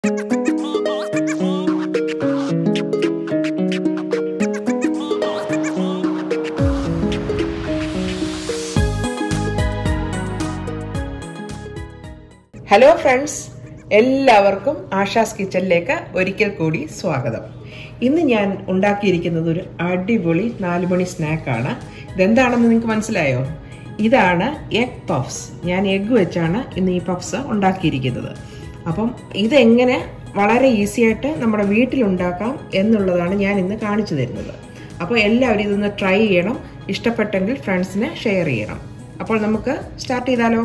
hello friends എല്ലാവർക്കും ആഷാസ് കിച്ചണിലേക്ക് ഒരിക്കൽ കൂടി സ്വാഗതം ഇന്ന് ഞാൻ ഉണ്ടാക്കിയിരിക്കുന്നത് ഒരു അടിപൊളി നാലുമണി സ്നാക്കാണ് ഇതെന്താണെന്ന് നിങ്ങൾക്ക് മനസ്സിലായോ ഇതാണ് എഗ് പഫ്സ് ഞാൻ എഗ്ഗ് വെച്ചാണ് ഇന്ന് ഈ പഫ്സ് ഉണ്ടാക്കിയിരിക്കുന്നത് അപ്പം ഇതെങ്ങനെ വളരെ ഈസി ആയിട്ട് നമ്മുടെ വീട്ടിലുണ്ടാക്കാം എന്നുള്ളതാണ് ഞാൻ ഇന്ന് കാണിച്ചു തരുന്നത് അപ്പോൾ എല്ലാവരും ഇതൊന്ന് ട്രൈ ചെയ്യണം ഇഷ്ടപ്പെട്ടെങ്കിൽ ഫ്രണ്ട്സിന് ഷെയർ ചെയ്യണം അപ്പോൾ നമുക്ക് സ്റ്റാർട്ട് ചെയ്താലോ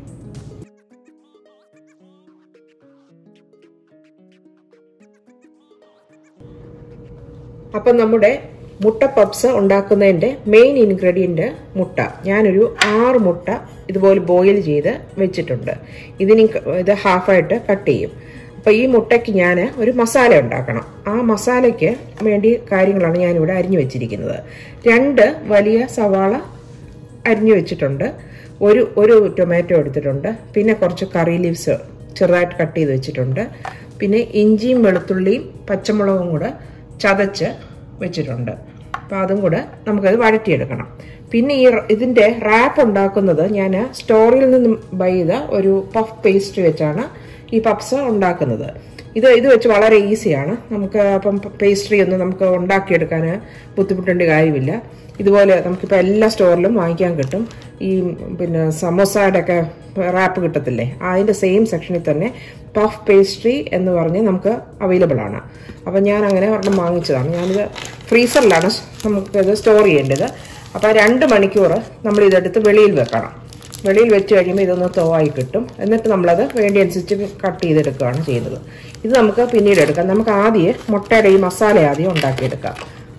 അപ്പം നമ്മുടെ മുട്ട പപ്സ് ഉണ്ടാക്കുന്നതിൻ്റെ മെയിൻ ഇൻഗ്രീഡിയൻറ്റ് മുട്ട ഞാനൊരു ആറ് മുട്ട ഇതുപോലെ ബോയിൽ ചെയ്ത് വെച്ചിട്ടുണ്ട് ഇതിന് ഇത് ഹാഫായിട്ട് കട്ട് ചെയ്യും അപ്പോൾ ഈ മുട്ടയ്ക്ക് ഞാൻ ഒരു മസാല ഉണ്ടാക്കണം ആ മസാലയ്ക്ക് വേണ്ടി കാര്യങ്ങളാണ് ഞാനിവിടെ അരിഞ്ഞു വെച്ചിരിക്കുന്നത് രണ്ട് വലിയ സവാള അരിഞ്ഞു വെച്ചിട്ടുണ്ട് ഒരു ഒരു ടൊമാറ്റോ എടുത്തിട്ടുണ്ട് പിന്നെ കുറച്ച് കറി ലീവ്സ് ചെറുതായിട്ട് കട്ട് ചെയ്ത് വെച്ചിട്ടുണ്ട് പിന്നെ ഇഞ്ചിയും വെളുത്തുള്ളിയും പച്ചമുളകും കൂടെ ചതച്ച് വെച്ചിട്ടുണ്ട് അപ്പോൾ അതും കൂടെ നമുക്കത് വഴറ്റിയെടുക്കണം പിന്നെ ഈ ഇതിൻ്റെ റാപ്പ് ഉണ്ടാക്കുന്നത് ഞാൻ സ്റ്റോറിൽ നിന്നും ബൈ ചെയ്ത ഒരു പഫ് പേസ്റ്റ് വെച്ചാണ് ഈ പപ്സ് ഉണ്ടാക്കുന്നത് ഇത് ഇത് വെച്ച് വളരെ ഈസിയാണ് നമുക്ക് അപ്പം പേസ്ട്രി ഒന്നും നമുക്ക് ഉണ്ടാക്കിയെടുക്കാൻ ബുദ്ധിമുട്ടേണ്ട കാര്യമില്ല ഇതുപോലെ നമുക്കിപ്പോൾ എല്ലാ സ്റ്റോറിലും വാങ്ങിക്കാൻ കിട്ടും ഈ പിന്നെ സമോസയുടെ ഒക്കെ റാപ്പ് കിട്ടത്തില്ലേ അതിൻ്റെ സെയിം സെക്ഷനിൽ തന്നെ പഫ് പേസ്ട്രി എന്ന് പറഞ്ഞ് നമുക്ക് അവൈലബിൾ ആണ് അപ്പം ഞാൻ അങ്ങനെ ഒരെണ്ണം വാങ്ങിച്ചതാണ് ഞാനിത് ഫ്രീസറിലാണ് നമുക്കിത് സ്റ്റോർ ചെയ്യേണ്ടത് അപ്പോൾ രണ്ട് മണിക്കൂർ നമ്മൾ ഇതെടുത്ത് വെളിയിൽ വെക്കണം വെളിയിൽ വെച്ച് കഴിയുമ്പോൾ ഇതൊന്ന് തോവായി കിട്ടും എന്നിട്ട് നമ്മളത് വേണ്ടിയനുസരിച്ച് കട്ട് ചെയ്തെടുക്കുകയാണ് ചെയ്യുന്നത് ഇത് നമുക്ക് പിന്നീട് എടുക്കാം നമുക്ക് ആദ്യം മുട്ടയുടെ ഈ മസാല ആദ്യം ഉണ്ടാക്കിയെടുക്കാം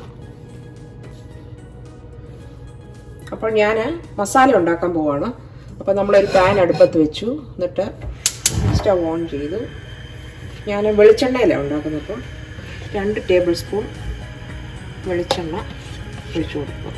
അപ്പോൾ ഞാൻ മസാല ഉണ്ടാക്കാൻ പോവാണ് അപ്പോൾ നമ്മളൊരു പാൻ അടുപ്പത്ത് വെച്ചു എന്നിട്ട് സ്റ്റവ് ഓൺ ചെയ്തു ഞാൻ വെളിച്ചെണ്ണയിലാണ് ഉണ്ടാക്കുന്നത് അപ്പോൾ രണ്ട് ടേബിൾ സ്പൂൺ വെളിച്ചെണ്ണ ഒഴിച്ചു കൊടുക്കുക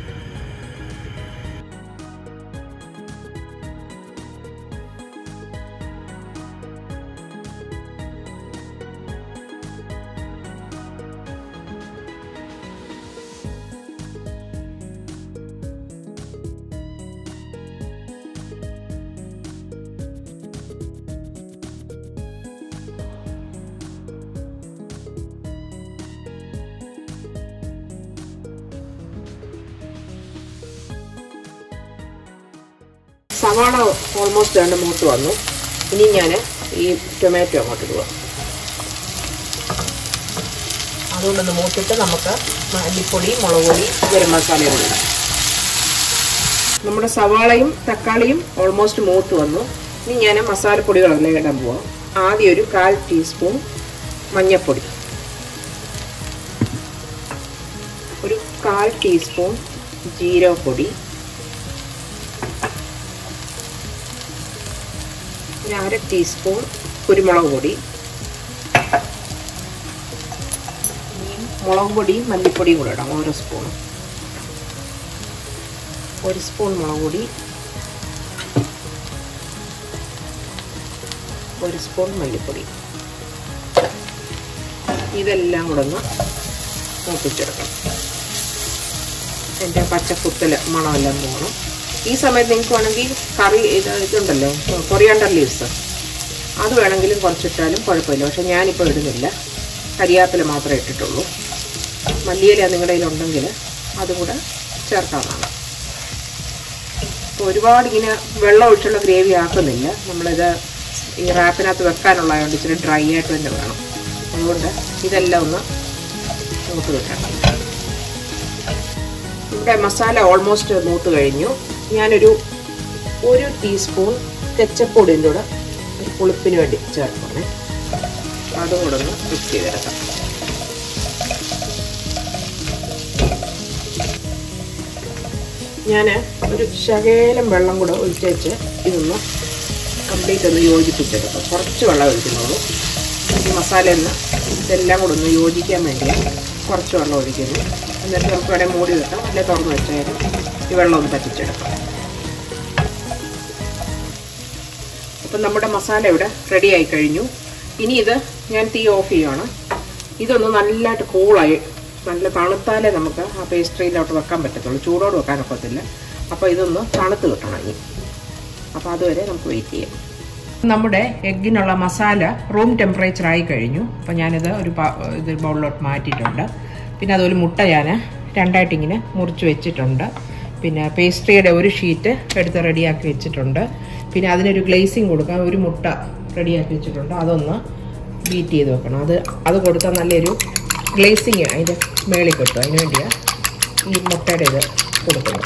സവാള ഓൾമോസ്റ്റ് രണ്ട് മൂത്ത് വന്നു ഇനി ഞാൻ ഈ ടൊമാറ്റോ അങ്ങോട്ട് ഇടുക അതുകൊണ്ടൊന്ന് മൂത്തിട്ട് നമുക്ക് മല്ലിപ്പൊടി മുളക് പൊടി ഗരം മസാലയും കൂടി നമ്മുടെ സവാളയും തക്കാളിയും ഓൾമോസ്റ്റ് മൂത്ത് വന്നു ഇനി ഞാൻ മസാലപ്പൊടികളെല്ലാം ഇടാൻ പോവാം ആദ്യം ഒരു കാൽ ടീസ്പൂൺ മഞ്ഞൾപ്പൊടി ഒരു കാൽ ടീസ്പൂൺ ജീരകപ്പൊടി ഒരു അര ടീസ്പൂൺ കുരുമുളക് പൊടി മുളക് പൊടിയും മല്ലിപ്പൊടിയും കൂടെ ഇടാം ഓരോ സ്പൂണും ഒരു സ്പൂൺ മുളക് പൊടി ഒരു സ്പൂൺ മല്ലിപ്പൊടി ഇതെല്ലാം കൂടെ ഒന്ന് മൂപ്പിച്ചെടുക്കണം എൻ്റെ പച്ചക്കുത്തൽ മണമെല്ലാം പോകണം ഈ സമയത്ത് നിങ്ങൾക്ക് വേണമെങ്കിൽ കറി ഇത് ഇതുണ്ടല്ലോ കൊറിയാണ്ടർ ലീവ്സ് അത് വേണമെങ്കിലും കുറച്ചിട്ടാലും കുഴപ്പമില്ല പക്ഷെ ഞാനിപ്പോൾ ഇടുന്നില്ല കരിയാപ്പില മാത്രമേ ഇട്ടിട്ടുള്ളൂ മല്ലിയില നിങ്ങളുടെ കയ്യിലുണ്ടെങ്കിൽ അതും കൂടെ ചേർക്കാവുന്നതാണ് അപ്പോൾ ഒരുപാട് ഇങ്ങനെ വെള്ളം ഒഴിച്ചുള്ള ഗ്രേവി ആക്കുന്നില്ല നമ്മളിത് ഈ റാപ്പിനകത്ത് വെക്കാനുള്ളതുകൊണ്ട് ഇച്ചിരി ഡ്രൈ ആയിട്ട് തന്നെ വേണം അതുകൊണ്ട് ഇതെല്ലാം ഒന്ന് മൂത്ത് കിട്ടണം ഇവിടെ മസാല ഓൾമോസ്റ്റ് മൂത്ത് കഴിഞ്ഞു ഞാനൊരു ഒരു ടീസ്പൂൺ കെച്ചപ്പൊടിൻ്റെ കൂടെ ഒരു പുളിപ്പിന് വേണ്ടി ചേർക്കണേ അതും കൂടെ ഒന്ന് മിക്സ് ചെയ്തെടുക്കാം ഞാൻ ഒരു ശകലം വെള്ളം കൂടെ ഒഴിച്ച് വെച്ച് ഇതൊന്ന് കംപ്ലീറ്റ് ഒന്ന് യോജിപ്പിച്ചെടുക്കും കുറച്ച് വെള്ളം ഒഴിക്കുന്നുള്ളൂ ഈ മസാല ഒന്ന് ഇതെല്ലാം കൂടെ ഒന്ന് യോജിക്കാൻ വേണ്ടി കുറച്ച് വെള്ളം ഒഴിക്കുന്നു എന്നിട്ട് നമുക്ക് വേണേൽ മൂടി വെക്കാം അല്ലെ തുറന്ന് വെച്ചാലും ഈ വെള്ളം ഒന്ന് പറ്റിച്ചെടുക്കാം അപ്പം നമ്മുടെ മസാല ഇവിടെ റെഡി ആയി കഴിഞ്ഞു ഇനി ഇത് ഞാൻ തീ ഓഫ് ചെയ്യുവാണ് ഇതൊന്ന് നല്ലതായിട്ട് കൂളായി നല്ല തണുത്താലേ നമുക്ക് ആ പേസ്ട്രിയിലോട്ട് വെക്കാൻ പറ്റത്തുള്ളൂ ചൂടോട് വെക്കാൻ ഒക്കത്തില്ല അപ്പോൾ ഇതൊന്ന് തണുത്ത് കിട്ടണം ഇനി അപ്പോൾ അതുവരെ നമുക്ക് വെയിറ്റ് ചെയ്യാം നമ്മുടെ എഗ്ഗിനുള്ള മസാല റൂം ടെമ്പറേച്ചർ ആയി കഴിഞ്ഞു അപ്പോൾ ഞാനിത് ഒരു പാ- ഇത് ബൗളിലോട്ട് മാറ്റിയിട്ടുണ്ട് പിന്നെ അതുപോലെ മുട്ട ഞാൻ രണ്ടായിട്ട് ഇങ്ങനെ മുറിച്ച് വെച്ചിട്ടുണ്ട് പിന്നെ പേസ്ട്രിയുടെ ഒരു ഷീറ്റ് എടുത്ത് റെഡിയാക്കി വെച്ചിട്ടുണ്ട് പിന്നെ അതിനൊരു ഗ്ലേസിങ് കൊടുക്കാൻ ഒരു മുട്ട റെഡിയാക്കി വെച്ചിട്ടുണ്ട് അതൊന്ന് ബീറ്റ് ചെയ്ത് വെക്കണം അത് അത് കൊടുത്താൽ നല്ലൊരു ഗ്ലേസിങ് അതിൻ്റെ മേളിൽ കിട്ടും അതിന് വേണ്ടിയാണ് ഈ മുട്ടയുടെ ഇത് കൊടുക്കുന്നത്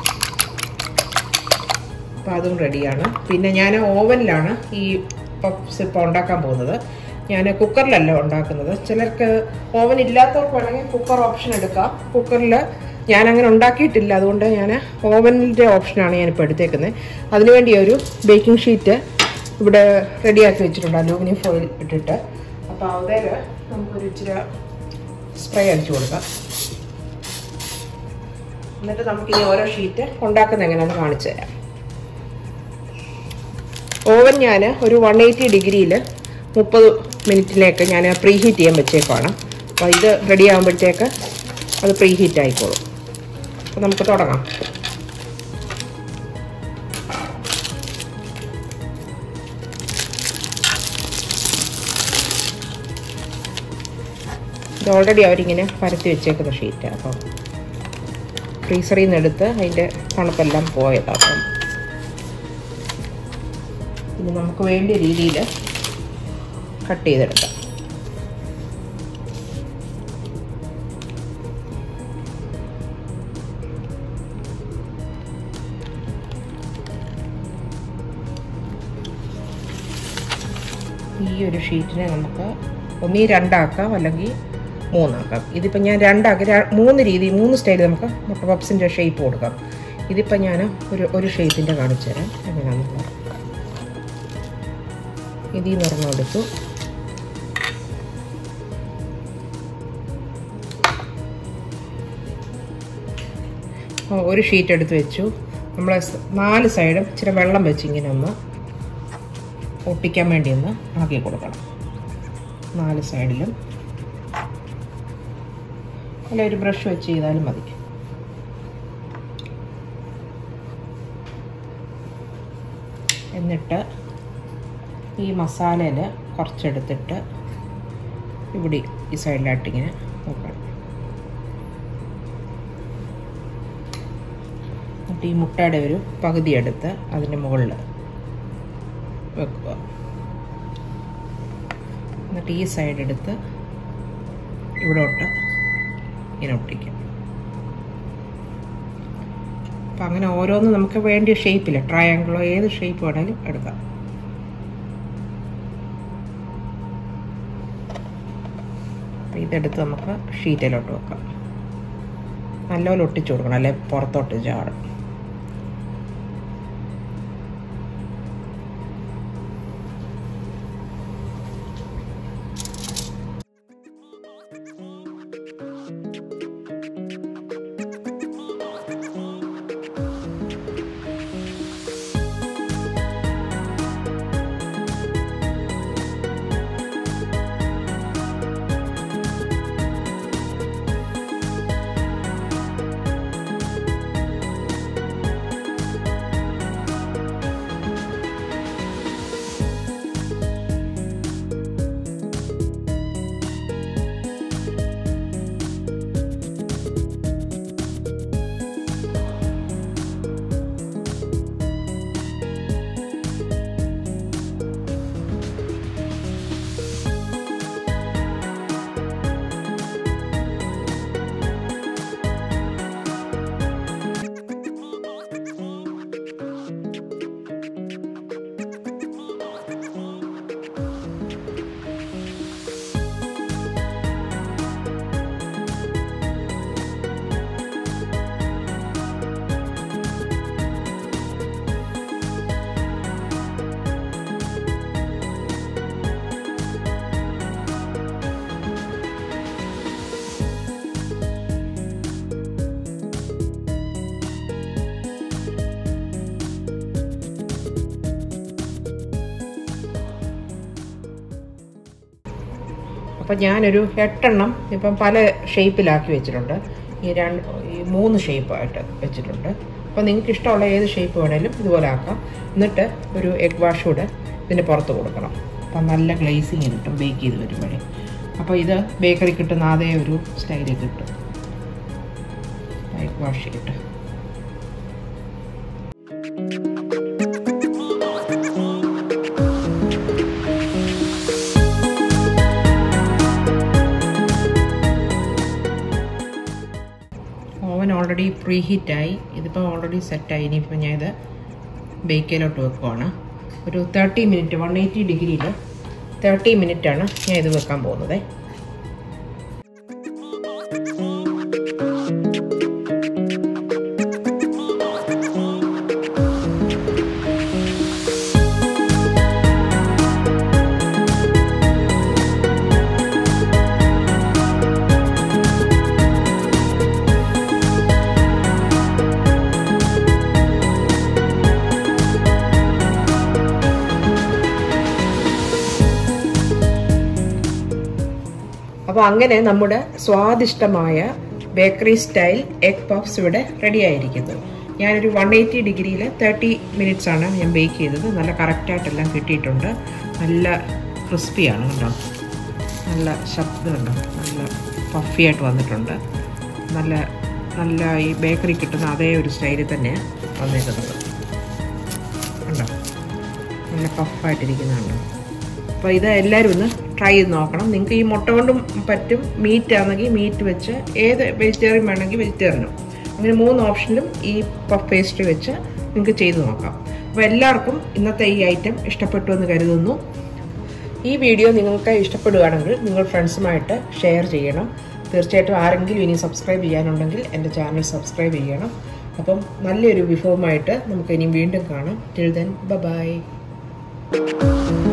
അപ്പോൾ അതും റെഡിയാണ് പിന്നെ ഞാൻ ഓവനിലാണ് ഈ പപ്സ് ഇപ്പോൾ ഉണ്ടാക്കാൻ പോകുന്നത് ഞാൻ കുക്കറിലല്ല ഉണ്ടാക്കുന്നത് ചിലർക്ക് ഓവൻ ഇല്ലാത്തവർക്ക് വേണമെങ്കിൽ കുക്കർ ഓപ്ഷൻ എടുക്കാം കുക്കറിൽ ഞാൻ അങ്ങനെ ഉണ്ടാക്കിയിട്ടില്ല അതുകൊണ്ട് ഞാൻ ഓവനിൻ്റെ ഓപ്ഷനാണ് ഞാനിപ്പോൾ എടുത്തേക്കുന്നത് അതിനുവേണ്ടി ഒരു ബേക്കിംഗ് ഷീറ്റ് ഇവിടെ റെഡിയാക്കി വെച്ചിട്ടുണ്ട് അലൂമിനിയം ഫോയിൽ ഇട്ടിട്ട് അപ്പോൾ അതിൽ നമുക്കൊരു ഇച്ചിരി സ്പ്രേ അടിച്ചു കൊടുക്കാം എന്നിട്ട് നമുക്ക് ഈ ഓരോ ഷീറ്റ് ഉണ്ടാക്കുന്നത് എങ്ങനെയാണെന്ന് കാണിച്ചു തരാം ഓവൻ ഞാൻ ഒരു വൺ എയ്റ്റി ഡിഗ്രിയിൽ മുപ്പത് മിനിറ്റിലേക്ക് ഞാൻ പ്രീ ഹീറ്റ് ചെയ്യാൻ വെച്ചേക്കുവാണ് അപ്പോൾ ഇത് റെഡി ആകുമ്പോഴത്തേക്ക് അത് പ്രീ ഹീറ്റ് ആയിക്കോളും അപ്പോൾ നമുക്ക് തുടങ്ങാം ഇത് ഓൾറെഡി അവരിങ്ങനെ പരത്തി വെച്ചേക്കുന്ന ഷീറ്റ് അപ്പം ഫ്രീസറിൽ നിന്ന് എടുത്ത് അതിൻ്റെ തണുപ്പെല്ലാം പോയതാണ് അപ്പം ഇനി നമുക്ക് വേണ്ടിയ രീതിയിൽ കട്ട് ചെയ്തെടുക്കാം ഈ ഒരു ഷീറ്റിനെ നമുക്ക് ഒന്നീ രണ്ടാക്കാം അല്ലെങ്കിൽ മൂന്നാക്കാം ഇതിപ്പോൾ ഞാൻ രണ്ടാക്കി ര- മൂന്ന് രീതി മൂന്ന് സ്റ്റൈൽ നമുക്ക് മുട്ട പപ്സിൻ്റെ ഷേപ്പ് കൊടുക്കാം ഇതിപ്പോൾ ഞാൻ ഒരു ഒരു ഷേപ്പിൻ്റെ കാണിച്ചു തരാം എങ്ങനെയാണെന്നുള്ളത് ഇതിൽ നിന്ന് ഒരെണ്ണം എടുത്തു അപ്പോൾ ഒരു ഷീറ്റ് എടുത്ത് വെച്ചു നമ്മൾ നാല് സൈഡും ഇച്ചിരി വെള്ളം വെച്ച് ഇങ്ങനെ ഒന്ന് ഒട്ടിക്കാൻ വേണ്ടി ഒന്ന് ആക്കി കൊടുക്കണം നാല് സൈഡിലും അല്ല ഒരു ബ്രഷ് വെച്ച് ചെയ്താലും മതി എന്നിട്ട് ഈ മസാലയിൽ കുറച്ചെടുത്തിട്ട് ഇവിടെ ഈ സൈഡിലായിട്ട് ഇങ്ങനെ നോക്കണം എന്നിട്ട് ഈ മുട്ടയുടെ ഒരു പകുതി എടുത്ത് അതിൻ്റെ മുകളിൽ വെക്കുക എന്നിട്ട് ഈ സൈഡ് എടുത്ത് ഇവിടോട്ട് ഇങ്ങനെ ഒട്ടിക്കും അപ്പം അങ്ങനെ ഓരോന്നും നമുക്ക് വേണ്ടിയ ഷേപ്പിൽ ട്രയാങ്കിളോ ഏത് ഷേപ്പ് വേണമെങ്കിലും എടുക്കാം അപ്പം ഇതെടുത്ത് നമുക്ക് ഷീറ്റിലോട്ട് വെക്കാം നല്ലപോലെ ഒട്ടിച്ചു കൊടുക്കണം അല്ലെ പുറത്തോട്ട് ചാടും അപ്പം ഞാനൊരു എട്ടെണ്ണം ഇപ്പം പല ഷേപ്പിലാക്കി വെച്ചിട്ടുണ്ട് ഈ രണ്ട് ഈ മൂന്ന് ഷേപ്പായിട്ട് വെച്ചിട്ടുണ്ട് അപ്പോൾ നിങ്ങൾക്ക് ഇഷ്ടമുള്ള ഏത് ഷേപ്പ് വേണേലും ഇതുപോലെ ആക്കാം എന്നിട്ട് ഒരു എഗ് വാഷ് കൂടെ ഇതിൻ്റെ പുറത്ത് കൊടുക്കണം അപ്പം നല്ല ഗ്ലേസിങ് കിട്ടും ബേക്ക് ചെയ്ത് വരുമ്പോഴേ അപ്പോൾ ഇത് ബേക്കറി കിട്ടുന്ന അതേ ഒരു സ്റ്റൈലിൽ കിട്ടും എഗ് വാഷ് ചെയ്തിട്ട് ഓവൻ ഓൾറെഡി പ്രീ ഹീറ്റായി ഇതിപ്പോൾ ഓൾറെഡി സെറ്റായി ഇനിയിപ്പോൾ ഞാൻ ഇത് ബേക്കിലോട്ട് വെക്കുവാണ് ഒരു തേർട്ടി മിനിറ്റ് വൺ എയ്റ്റി ഡിഗ്രിയിൽ തേർട്ടി മിനിറ്റാണ് ഞാൻ ഇത് വെക്കാൻ പോകുന്നത് അപ്പോൾ അങ്ങനെ നമ്മുടെ സ്വാദിഷ്ടമായ ബേക്കറി സ്റ്റൈൽ എഗ് പഫ്സ് ഇവിടെ റെഡി ആയിരിക്കുന്നു ഞാനൊരു വൺ എയ്റ്റി ഡിഗ്രിയിൽ തേർട്ടി മിനിറ്റ്സ് ആണ് ഞാൻ ബേക്ക് ചെയ്തത് നല്ല കറക്റ്റായിട്ടെല്ലാം കിട്ടിയിട്ടുണ്ട് നല്ല ക്രിസ്പിയാണ് കേട്ടോ നല്ല ശബ്ദമുണ്ട് നല്ല പഫി ആയിട്ട് വന്നിട്ടുണ്ട് നല്ല നല്ല ഈ ബേക്കറി കിട്ടുന്ന അതേ ഒരു സ്റ്റൈലിൽ തന്നെയാണ് വന്നിരിക്കുന്നത് ഉണ്ടോ നല്ല പഫായിട്ടിരിക്കുന്നുണ്ടോ അപ്പോൾ ഇത് എല്ലാവരും ഒന്ന് ട്രൈ ചെയ്ത് നോക്കണം നിങ്ങൾക്ക് ഈ മുട്ട കൊണ്ടും പറ്റും മീറ്റ് ആണെങ്കിൽ മീറ്റ് വെച്ച് ഏത് വെജിറ്റേറിയൻ വേണമെങ്കിൽ വെജിറ്റേറിയനും അങ്ങനെ മൂന്ന് ഓപ്ഷനിലും ഈ പഫ് പേസ്ട്രി വെച്ച് നിങ്ങൾക്ക് ചെയ്ത് നോക്കാം അപ്പോൾ എല്ലാവർക്കും ഇന്നത്തെ ഈ ഐറ്റം ഇഷ്ടപ്പെട്ടു എന്ന് കരുതുന്നു ഈ വീഡിയോ നിങ്ങൾക്ക് ഇഷ്ടപ്പെടുകയാണെങ്കിൽ നിങ്ങൾ ഫ്രണ്ട്സുമായിട്ട് ഷെയർ ചെയ്യണം തീർച്ചയായിട്ടും ആരെങ്കിലും ഇനി സബ്സ്ക്രൈബ് ചെയ്യാനുണ്ടെങ്കിൽ എൻ്റെ ചാനൽ സബ്സ്ക്രൈബ് ചെയ്യണം അപ്പം നല്ലൊരു വിഭവമായിട്ട് നമുക്ക് ഇനി വീണ്ടും കാണാം ടിൽ ദെൻ ബൈ